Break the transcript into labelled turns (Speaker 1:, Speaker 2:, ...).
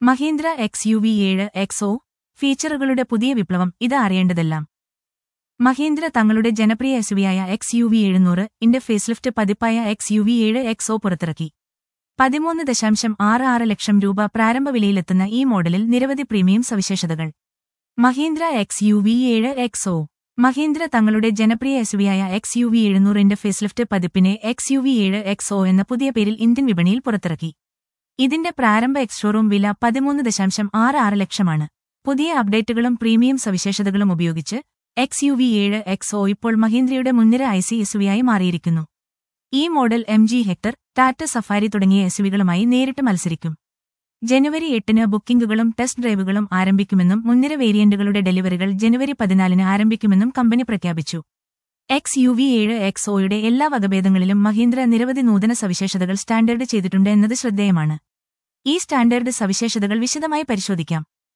Speaker 1: Mahindra X U V ഏഴ് X O ഫീച്ചറുകളുടെ പുതിയ വിപ്ലവം ഇത് അറിയേണ്ടതെല്ലാം മഹീന്ദ്ര തങ്ങളുടെ ജനപ്രിയ എസ്യുവിയായ എക്സ് യു വി എഴുന്നൂറ് ഇന്റെ ഫേസ്ലിഫ്റ്റ് പതിപ്പായ എക്സ് യു വി ഏഴ് എക്സ് ഒ പുറത്തിറക്കി പതിമൂന്ന് ദശാംശം ആറ് ആറ് ലക്ഷം രൂപ പ്രാരംഭ വിലയിലെത്തുന്ന ഈ മോഡലിൽ നിരവധി പ്രീമിയം സവിശേഷതകൾ മഹീന്ദ്ര എക്സ് യു വി ഏഴ് എക്സ് ഒ മഹീന്ദ്ര തങ്ങളുടെ ജനപ്രിയ എസ്യുവിയായ എക്സ് യു വി എഴുന്നൂറിന്റെ ഫേസ്ലിഫ്റ്റ് പതിപ്പിനെ എക്സ് യു വി ഏഴ് എക്സ് ഒ എന്ന പുതിയ പേരിൽ ഇന്ത്യൻ വിപണിയിൽ പുറത്തിറക്കി ഇതിന്റെ പ്രാരംഭ എക്സ് ഷോറൂം വില പതിമൂന്ന് ദശാംശം ആറ് ആറ് ലക്ഷമാണ് പുതിയ അപ്ഡേറ്റുകളും പ്രീമിയം സവിശേഷതകളും ഉപയോഗിച്ച് എക്സ് യു വി ഏഴ് എക്സ് ഒ ഇപ്പോൾ മഹീന്ദ്രയുടെ മുൻനിര ഐ സി എസ്യുവിയായി മാറിയിരിക്കുന്നു ഈ model M G Hector Tata Safari തുടങ്ങിയ എസ്യുവികളുമായി നേരിട്ട് മത്സരിക്കും ജനുവരി എട്ടിന് ബുക്കിംഗുകളും ടെസ്റ്റ് ഡ്രൈവുകളും ആരംഭിക്കുമെന്നും മുൻനിര വേരിയന്റുകളുടെ ഡെലിവറികൾ ജനുവരി പതിനാലിന് ആരംഭിക്കുമെന്നും കമ്പനി പ്രഖ്യാപിച്ചു എക്സ് യു വി ഏഴ് എക്സ് ഒയുടെ എല്ലാ വകഭേദങ്ങളിലും മഹീന്ദ്ര നിരവധി നൂതന സവിശേഷതകൾ സ്റ്റാൻഡേർഡ് ചെയ്തിട്ടുണ്ട് എന്നത് ശ്രദ്ധേയമാണ് ഈ സ്റ്റാൻഡേർഡ് സവിശേഷതകൾ വിശദമായി പരിശോധിക്കാം